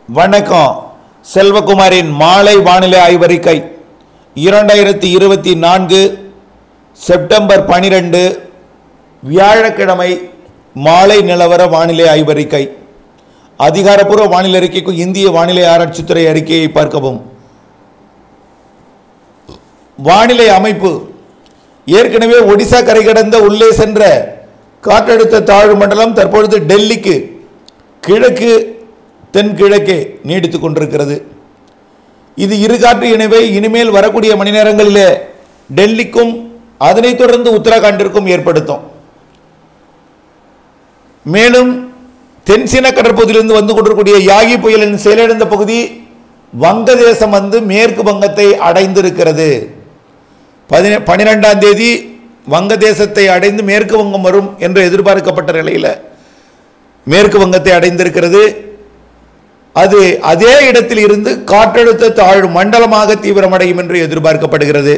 வணக்கம் செல்வகுமாரின் மாலை வானிலை ஆய்வறிக்கை இரண்டாயிரத்தி இருபத்தி நான்கு செப்டம்பர் பனிரெண்டு வியாழக்கிழமை மாலை நிலவர வானிலை ஆய்வறிக்கை அதிகாரப்பூர்வ வானிலை அறிக்கைக்கும் இந்திய வானிலை ஆராய்ச்சித்துறை அறிக்கையை பார்க்கவும் வானிலை அமைப்பு ஏற்கனவே ஒடிசா கரை கடந்த உள்ளே சென்ற காற்றழுத்த தாழ்வு மண்டலம் தற்பொழுது டெல்லிக்கு கிழக்கு தென்கிழக்கே நீடித்துக் கொண்டிருக்கிறது இது இருகாற்று இணைவை இனிமேல் வரக்கூடிய மணி நேரங்களிலே டெல்லிக்கும் அதனைத் தொடர்ந்து உத்தரகாண்டிற்கும் ஏற்படுத்தும் மேலும் தென்சீன கடற்பகுதியிலிருந்து வந்து கொண்டிருக்கூடிய யாகி புயலின் செயலிழந்த பகுதி வங்கதேசம் வந்து மேற்கு வங்கத்தை அடைந்திருக்கிறது பதினெ பன்னிரெண்டாம் தேதி வங்கதேசத்தை அடைந்து மேற்கு வங்கம் வரும் என்று எதிர்பார்க்கப்பட்ட நிலையில் மேற்கு வங்கத்தை அடைந்திருக்கிறது அது அதே இடத்தில் இருந்து காற்றழுத்த தாழ்வு மண்டலமாக தீவிரமடையும் என்று எதிர்பார்க்கப்படுகிறது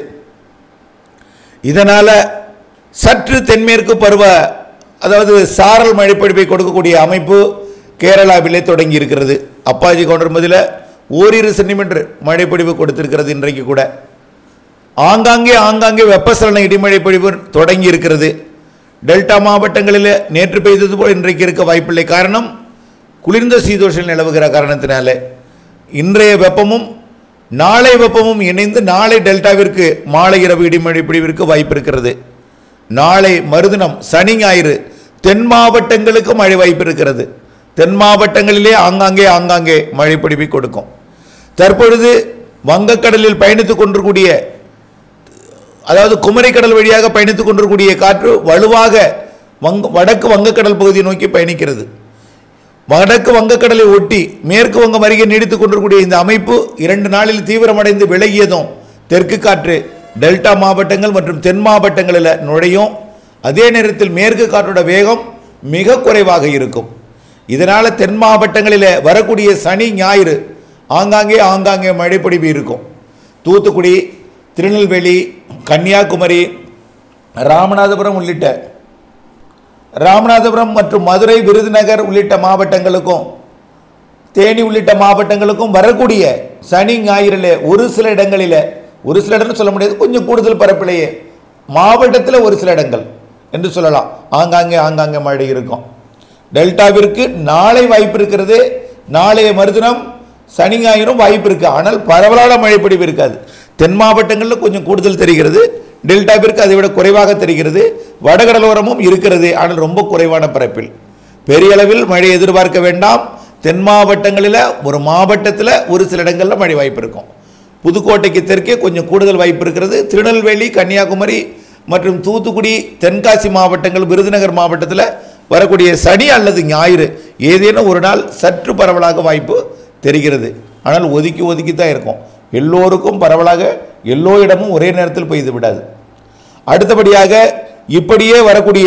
இதனால சற்று தென்மேற்கு பருவ அதாவது சாரல் மழைப்பொழிவை கொடுக்கக்கூடிய அமைப்பு கேரளாவிலே தொடங்கி இருக்கிறது அப்பாஜி கவுண்டர்மதியில் ஓரிரு சென்டிமீட்டர் மழைப்பொழிவு கொடுத்திருக்கிறது இன்றைக்கு கூட ஆங்காங்கே ஆங்காங்கே வெப்பசலன இடிமழை பொழிவு தொடங்கி இருக்கிறது டெல்டா மாவட்டங்களில் நேற்று பெய்தது போல் இன்றைக்கு இருக்க வாய்ப்பில்லை காரணம் குளிர்ந்த சீதோஷம் நிலவுகிற காரணத்தினால இன்றைய வெப்பமும் நாளை வெப்பமும் இணைந்து நாளை டெல்டாவிற்கு மாலை இரவு இடிமழை பொழிவிற்கு வாய்ப்பு இருக்கிறது நாளை மறுதினம் சனி ஞாயிறு தென் மாவட்டங்களுக்கு மழை வாய்ப்பு இருக்கிறது தென் மாவட்டங்களிலே ஆங்காங்கே ஆங்காங்கே மழை பொழிவை கொடுக்கும் தற்பொழுது வங்கக்கடலில் பயணித்துக் கொண்டிருக்கூடிய அதாவது குமரிக்கடல் வழியாக பயணித்துக் கொண்டிருக்கூடிய காற்று வலுவாக வங்க வடக்கு வங்கக்கடல் பகுதியை நோக்கி பயணிக்கிறது வடக்கு வங்கக்கடலை ஒட்டி மேற்கு வங்கம் அருகே நீடித்துக் கொண்டிருக்கூடிய இந்த அமைப்பு இரண்டு நாளில் தீவிரமடைந்து விலகியதும் தெற்கு காற்று டெல்டா மாவட்டங்கள் மற்றும் தென் மாவட்டங்களில் நுழையும் அதே நேரத்தில் மேற்கு காற்றோட வேகம் மிக குறைவாக இருக்கும் இதனால் தென் மாவட்டங்களில் வரக்கூடிய சனி ஞாயிறு ஆங்காங்கே ஆங்காங்கே மழைப்பொழிவு இருக்கும் தூத்துக்குடி திருநெல்வேலி கன்னியாகுமரி ராமநாதபுரம் உள்ளிட்ட ராமநாதபுரம் மற்றும் மதுரை விருதுநகர் உள்ளிட்ட மாவட்டங்களுக்கும் தேனி உள்ளிட்ட மாவட்டங்களுக்கும் வரக்கூடிய சனி ஞாயிறில் ஒரு சில இடங்களில் ஒரு சில இடம்னு சொல்ல முடியாது கொஞ்சம் கூடுதல் பரப்பிலேயே மாவட்டத்தில் ஒரு சில இடங்கள் என்று சொல்லலாம் ஆங்காங்கே ஆங்காங்கே மழை இருக்கும் டெல்டாவிற்கு நாளை வாய்ப்பு இருக்கிறது நாளைய மறுதினம் சனி ஞாயிறும் வாய்ப்பு இருக்கு ஆனால் பரவலான மழைப்பொழிவு இருக்காது தென் மாவட்டங்களில் கொஞ்சம் கூடுதல் தெரிகிறது டெல்டாவிற்கு அதை விட குறைவாக தெரிகிறது வடகடலோரமும் இருக்கிறது ஆனால் ரொம்ப குறைவான பரப்பில் பெரிய அளவில் மழை எதிர்பார்க்க வேண்டாம் தென் மாவட்டங்களில் ஒரு மாவட்டத்தில் ஒரு சில இடங்களில் மழை வாய்ப்பு இருக்கும் புதுக்கோட்டைக்கு தெற்கே கொஞ்சம் கூடுதல் வாய்ப்பு இருக்கிறது திருநெல்வேலி கன்னியாகுமரி மற்றும் தூத்துக்குடி தென்காசி மாவட்டங்கள் விருதுநகர் மாவட்டத்தில் வரக்கூடிய சனி அல்லது ஞாயிறு ஏதேனும் ஒரு நாள் சற்று பரவலாக வாய்ப்பு தெரிகிறது ஆனால் ஒதுக்கி ஒதுக்கி தான் இருக்கும் எல்லோருக்கும் பரவலாக எல்லோ இடமும் ஒரே நேரத்தில் பெய்து விடாது அடுத்தபடியாக இப்படியே வரக்கூடிய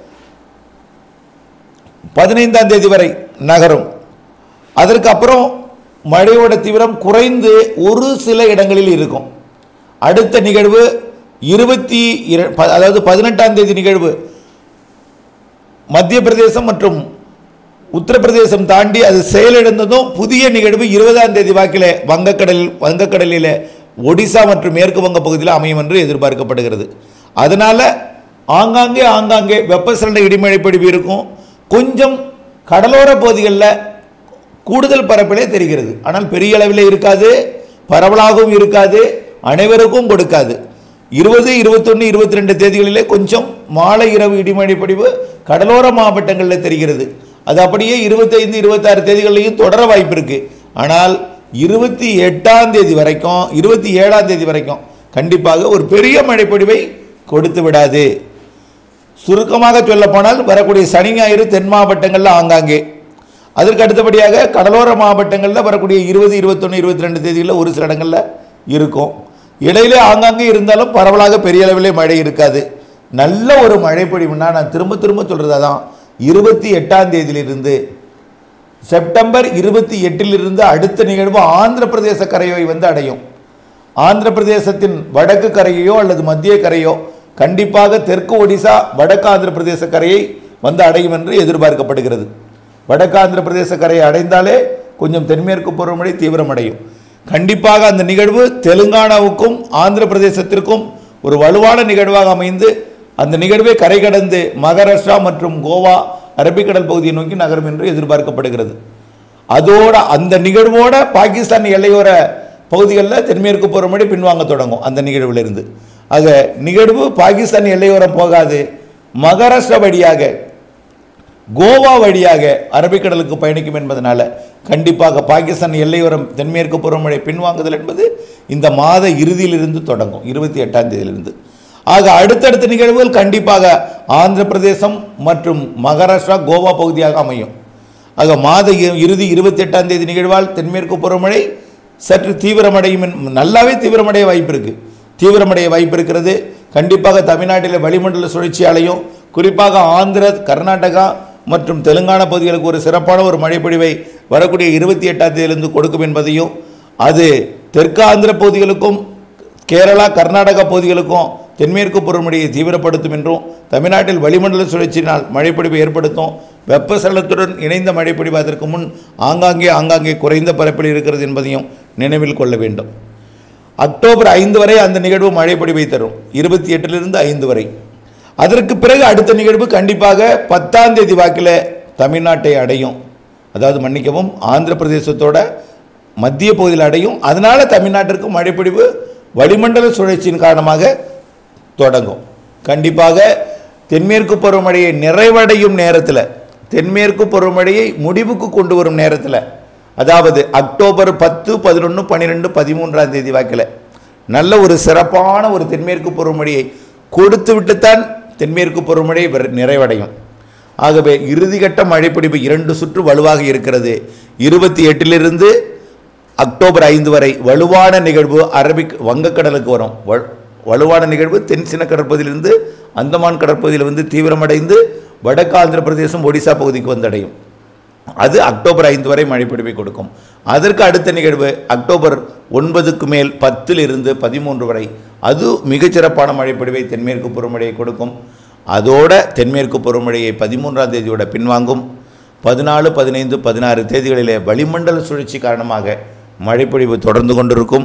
பதினைந்தாம் தேதி வரை நகரும் அதற்கு அப்புறம் மழையோட தீவிரம் குறைந்து ஒரு சில இடங்களில் இருக்கும் அடுத்த நிகழ்வு இருபத்தி இர ப- அதாவது பதினெட்டாம் தேதி நிகழ்வு மத்திய பிரதேசம் மற்றும் உத்தரப்பிரதேசம் தாண்டி அது செயலிழந்ததும் புதிய நிகழ்வு இருபதாம் தேதி வாக்கில் வங்கக்கடலில் வங்கக்கடலில் ஒடிசா மற்றும் மேற்கு வங்க பகுதியில் அமையும் என்று எதிர்பார்க்கப்படுகிறது அதனால ஆங்காங்கே ஆங்காங்கே வெப்பசலன இடிமழை பொழிவு இருக்கும் கொஞ்சம் கடலோர பகுதிகளில் கூடுதல் பரப்பிலே தெரிகிறது ஆனால் பெரிய அளவில் இருக்காது பரவலாகவும் இருக்காது அனைவருக்கும் கொடுக்காது இருபது இருபத்தொன்று இருபத்தி ரெண்டு தேதிகளிலே கொஞ்சம் மாலை இரவு இடிமழை பொழிவு கடலோர மாவட்டங்களில் தெரிகிறது அது அப்படியே இருபத்தைந்து இருபத்தாறு தேதிகளிலையும் தொடர வாய்ப்பு இருக்கு ஆனால் இருபத்தி எட்டாம் தேதி வரைக்கும் இருபத்தி ஏழாம் தேதி வரைக்கும் கண்டிப்பாக ஒரு பெரிய மழைப்பொழிவை கொடுத்து விடாது சுருக்கமாக சொல்லப்போனால் வரக்கூடிய சனி ஞாயிறு தென் மாவட்டங்களில் ஆங்காங்கே அதற்கு அடுத்தபடியாக கடலோர மாவட்டங்களில் வரக்கூடிய இருபது இருபத்தொன்று இருபத்தி ரெண்டு தேதிகளில் ஒரு சில இடங்களில் இருக்கும் இடையிலே ஆங்காங்கே இருந்தாலும் பரவலாக பெரிய அளவிலே மழை இருக்காது நல்ல ஒரு மழை பொழிவுன்னா நான் திரும்ப திரும்ப சொல்கிறது அதான் இருபத்தி எட்டாம் தேதியிலிருந்து செப்டம்பர் இருபத்தி எட்டிலிருந்து அடுத்த நிகழ்வு ஆந்திர பிரதேச கரையை வந்து அடையும் ஆந்திர பிரதேசத்தின் வடக்கு கரையோ அல்லது மத்திய கரையோ கண்டிப்பாக தெற்கு ஒடிசா வடக்கு ஆந்திர பிரதேச கரையை வந்து அடையும் என்று எதிர்பார்க்கப்படுகிறது வடக்கு ஆந்திர பிரதேச கரையை அடைந்தாலே கொஞ்சம் தென்மேற்கு பருவமழை தீவிரமடையும் கண்டிப்பாக அந்த நிகழ்வு தெலுங்கானாவுக்கும் ஆந்திர பிரதேசத்திற்கும் ஒரு வலுவான நிகழ்வாக அமைந்து அந்த நிகழ்வே கரை கடந்து மகாராஷ்டிரா மற்றும் கோவா அரபிக்கடல் பகுதியை நோக்கி நகரும் என்று எதிர்பார்க்கப்படுகிறது அதோட அந்த நிகழ்வோட பாகிஸ்தான் எல்லையோர பகுதிகளில் தென்மேற்கு பருவமழை பின்வாங்க தொடங்கும் அந்த நிகழ்விலிருந்து ஆக நிகழ்வு பாகிஸ்தான் எல்லையோரம் போகாது மகாராஷ்டிரா வழியாக கோவா வழியாக அரபிக்கடலுக்கு பயணிக்கும் என்பதனால கண்டிப்பாக பாகிஸ்தான் எல்லையோரம் தென்மேற்கு பருவமழை பின்வாங்குதல் என்பது இந்த மாத இறுதியிலிருந்து தொடங்கும் இருபத்தி எட்டாம் தேதியிலிருந்து ஆக அடுத்தடுத்த நிகழ்வுகள் கண்டிப்பாக ஆந்திர பிரதேசம் மற்றும் மகாராஷ்டிரா கோவா பகுதியாக அமையும் ஆக மாத இ- இறுதி இருபத்தி எட்டாம் தேதி நிகழ்வால் தென்மேற்கு பருவமழை சற்று தீவிரமடையும் என்- நல்லாவே தீவிரமடைய வாய்ப்பு இருக்கு தீவிரமடைய வாய்ப்பு இருக்கிறது கண்டிப்பாக தமிழ்நாட்டில் வளிமண்டல சுழற்சியாலையும் குறிப்பாக ஆந்திர கர்நாடகா மற்றும் தெலுங்கானா பகுதிகளுக்கு ஒரு சிறப்பான ஒரு மழைப்பொழிவை வரக்கூடிய இருபத்தி எட்டாம் தேதியிலிருந்து கொடுக்கும் என்பதையும் அது தெற்கு ஆந்திர பகுதிகளுக்கும் கேரளா கர்நாடகா பகுதிகளுக்கும் தென்மேற்கு பருவமழையை தீவிரப்படுத்தும் என்றும் தமிழ்நாட்டில் வளிமண்டல சுழற்சியினால் மழைப்பொழிவை ஏற்படுத்தும் வெப்பசலனத்துடன் இணைந்த மழைப்பொழிவு அதற்கு முன் ஆங்காங்கே ஆங்காங்கே குறைந்த பரப்பில் இருக்கிறது என்பதையும் நினைவில் கொள்ள வேண்டும் அக்டோபர் ஐந்து வரை அந்த நிகழ்வு மழைப்பொழிவை தரும் இருபத்தி எட்டிலிருந்து ஐந்து வரை அதற்கு பிறகு அடுத்த நிகழ்வு கண்டிப்பாக பத்தாம் தேதி வாக்கில் தமிழ்நாட்டை அடையும் அதாவது மன்னிக்கவும் ஆந்திர பிரதேசத்தோட மத்திய பகுதியில் அடையும் அதனால தமிழ்நாட்டிற்கு மழைப்பொழிவு வளிமண்டல சுழற்சியின் காரணமாக தொடங்கும் கண்டிப்பாக தென்மேற்கு பருவமழையை நிறைவடையும் நேரத்தில் தென்மேற்கு பருவமழையை முடிவுக்கு கொண்டு வரும் நேரத்தில் அதாவது அக்டோபர் பத்து பதினொன்று பன்னிரெண்டு பதிமூன்றாம் தேதி வாக்கில் நல்ல ஒரு சிறப்பான ஒரு தென்மேற்கு பருவமழையை கொடுத்து விட்டுத்தான் தென்மேற்கு பருவமழை விர- நிறைவடையும் ஆகவே இறுதிக்கட்ட மழைப்பிடிப்பு இரண்டு சுற்று வலுவாக இருக்கிறது இருபத்தி எட்டிலிருந்து அக்டோபர் ஐந்து வரை வலுவான நிகழ்வு அரபிக் வங்கக்கடலுக்கு வரும் வ- வலுவான நிகழ்வு தென் சின்ன கடற்பகுதியிலிருந்து அந்தமான் கடற்பகுதியில் வந்து தீவிரமடைந்து வடக்கு ஆந்திர பிரதேசம் ஒடிசா பகுதிக்கு வந்தடையும் அது அக்டோபர் ஐந்து வரை மழைப்பிடிப்பை கொடுக்கும் அதற்கு அடுத்த நிகழ்வு அக்டோபர் ஒன்பதுக்கு மேல் பத்தில் இருந்து பதிமூன்று வரை அது மிகச்சிறப்பான மழைப்பிடிவை தென்மேற்கு பருவமழையை கொடுக்கும் அதோட தென்மேற்கு பருவமழையை பதிமூன்றாம் தேதியோட பின்வாங்கும் பதினாலு பதினைந்து பதினாறு தேதிகளிலே வளிமண்டல சுழற்சி காரணமாக மழைப்பொழிவு தொடர்ந்து கொண்டிருக்கும்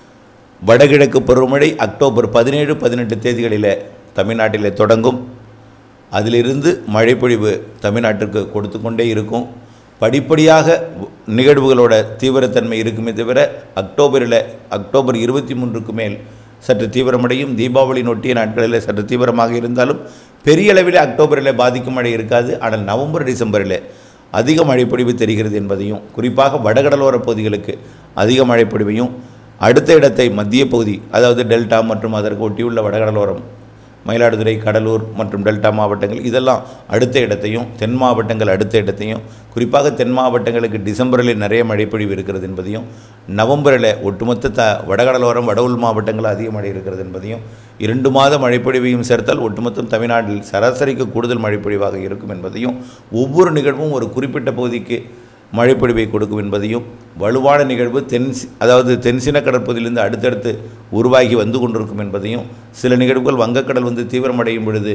வடகிழக்கு பருவமழை அக்டோபர் பதினேழு பதினெட்டு தேதிகளில் தமிழ்நாட்டிலே தொடங்கும் அதிலிருந்து மழைப்பொழிவு தமிழ்நாட்டிற்கு கொடுத்து கொண்டே இருக்கும் படிப்படியாக வ- நிகழ்வுகளோட தீவிரத்தன்மை இருக்குமே தவிர அக்டோபரில் அக்டோபர் இருபத்தி மூன்றுக்கு மேல் சற்று தீவிரமடையும் தீபாவளி நொட்டிய நாட்களில் சற்று தீவிரமாக இருந்தாலும் பெரிய அளவில் அக்டோபரில் பாதிக்கும் மழை இருக்காது ஆனால் நவம்பர் டிசம்பரில் அதிக மழைப்பொழிவு தெரிகிறது என்பதையும் குறிப்பாக வடகடலோர பகுதிகளுக்கு அதிக மழைப்பொழிவையும் அடுத்த இடத்தை மத்திய பகுதி அதாவது டெல்டா மற்றும் அதற்கு ஒட்டியுள்ள வடகடலோரம் மயிலாடுதுறை கடலூர் மற்றும் டெல்டா மாவட்டங்கள் இதெல்லாம் அடுத்த இடத்தையும் தென் மாவட்டங்கள் அடுத்த இடத்தையும் குறிப்பாக தென் மாவட்டங்களுக்கு டிசம்பரில் நிறைய மழைப்பொழிவு இருக்கிறது என்பதையும் நவம்பரில் ஒட்டுமொத்த த வடகடலோரம் வட உள் மாவட்டங்கள் அதிக மழை இருக்கிறது என்பதையும் இரண்டு மாத மழைப்பொழிவையும் சேர்த்தால் ஒட்டுமொத்தம் தமிழ்நாட்டில் சராசரிக்கு கூடுதல் மழைப்பொழிவாக இருக்கும் என்பதையும் ஒவ்வொரு நிகழ்வும் ஒரு குறிப்பிட்ட பகுதிக்கு மழைப்பொழிவை கொடுக்கும் என்பதையும் வலுவான நிகழ்வு தென் சி- அதாவது தென்சின கடற்பகுதியிலிருந்து அடுத்தடுத்து உருவாகி வந்து கொண்டிருக்கும் என்பதையும் சில நிகழ்வுகள் வங்கக்கடல் வந்து தீவிரமடையும் பொழுது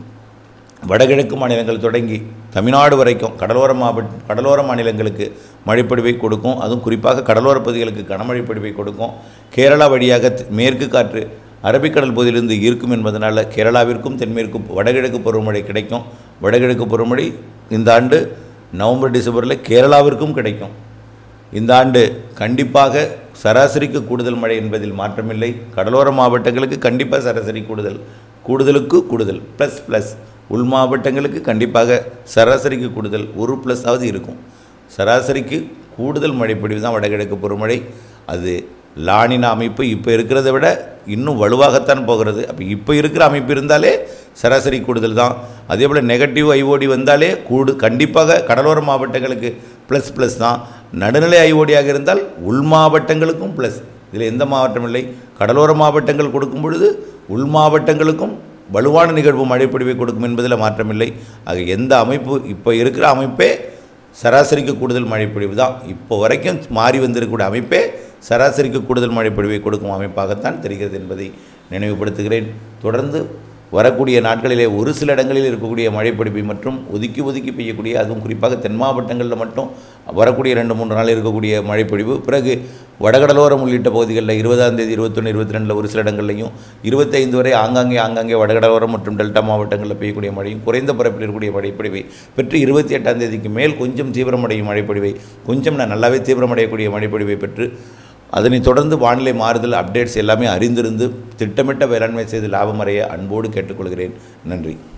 வடகிழக்கு மாநிலங்கள் தொடங்கி தமிழ்நாடு வரைக்கும் கடலோர மாவட்ட கடலோர மாநிலங்களுக்கு மழைப்பொழிவை கொடுக்கும் அதுவும் குறிப்பாக கடலோர பகுதிகளுக்கு கனமழை பொழிவை கொடுக்கும் கேரளா வழியாக த- மேற்கு காற்று அரபிக்கடல் பகுதியிலிருந்து இருக்கும் என்பதனால கேரளாவிற்கும் தென்மேற்கு வடகிழக்கு பருவமழை கிடைக்கும் வடகிழக்கு பருவமழை இந்த ஆண்டு நவம்பர் டிசம்பரில் கேரளாவிற்கும் கிடைக்கும் இந்த ஆண்டு கண்டிப்பாக சராசரிக்கு கூடுதல் மழை என்பதில் மாற்றமில்லை கடலோர மாவட்டங்களுக்கு கண்டிப்பாக சராசரி கூடுதல் கூடுதலுக்கு கூடுதல் ப்ளஸ் ப்ளஸ் உள் மாவட்டங்களுக்கு கண்டிப்பாக சராசரிக்கு கூடுதல் ஒரு ப்ளஸ்ஸாவது இருக்கும் சராசரிக்கு கூடுதல் மழைப்பொழிவு தான் வடகிழக்கு பருவமழை அது லானின அமைப்பு இப்போ இருக்கிறத விட இன்னும் வலுவாகத்தான் போகிறது அப்போ இப்போ இருக்கிற அமைப்பு இருந்தாலே சராசரி கூடுதல் தான் அதே போல் நெகட்டிவ் ஐஓடி வந்தாலே கூடு கண்டிப்பாக கடலோர மாவட்டங்களுக்கு ப்ளஸ் ப்ளஸ் தான் நடுநிலை ஐஓடியாக இருந்தால் உள் மாவட்டங்களுக்கும் ப்ளஸ் இதில் எந்த மாவட்டம் இல்லை கடலோர மாவட்டங்கள் கொடுக்கும் பொழுது உள் மாவட்டங்களுக்கும் வலுவான நிகழ்வு மழைப்பொழிவை கொடுக்கும் என்பதில் மாற்றமில்லை ஆக எந்த அமைப்பு இப்போ இருக்கிற அமைப்பே சராசரிக்கு கூடுதல் மழைப்பொழிவு தான் இப்போ வரைக்கும் மாறி வந்திருக்கக்கூடிய அமைப்பே சராசரிக்கு கூடுதல் மழைப்பொழிவை கொடுக்கும் அமைப்பாகத்தான் தெரிகிறது என்பதை நினைவுபடுத்துகிறேன் தொடர்ந்து வரக்கூடிய நாட்களிலே ஒரு சில இடங்களில் இருக்கக்கூடிய மழைப்பிடிப்பை மற்றும் ஒதுக்கி ஒதுக்கி பெய்யக்கூடிய அதுவும் குறிப்பாக தென் மாவட்டங்களில் மட்டும் வரக்கூடிய ரெண்டு மூன்று நாள் இருக்கக்கூடிய மழைப்பொழிவு பிறகு வடகடலோரம் உள்ளிட்ட பகுதிகளில் இருபதாம் தேதி இருபத்தொன்று இருபத்தி ரெண்டில் ஒரு சில இடங்கள்லையும் இருபத்தைந்து வரை ஆங்காங்கே ஆங்காங்கே வடகடலோரம் மற்றும் டெல்டா மாவட்டங்களில் பெய்யக்கூடிய மழையும் குறைந்த பரப்பில் இருக்கக்கூடிய மழைப்பொழிவை பெற்று இருபத்தி எட்டாம் தேதிக்கு மேல் கொஞ்சம் தீவிரமடையும் மழைப்பொழிவை கொஞ்சம் நான் நல்லாவே தீவிரமடையக்கூடிய மழைப்பொழிவை பெற்று அதனைத் தொடர்ந்து வானிலை மாறுதல் அப்டேட்ஸ் எல்லாமே அறிந்திருந்து திட்டமிட்ட வேளாண்மை செய்து லாபம் அடைய அன்போடு கேட்டுக்கொள்கிறேன் நன்றி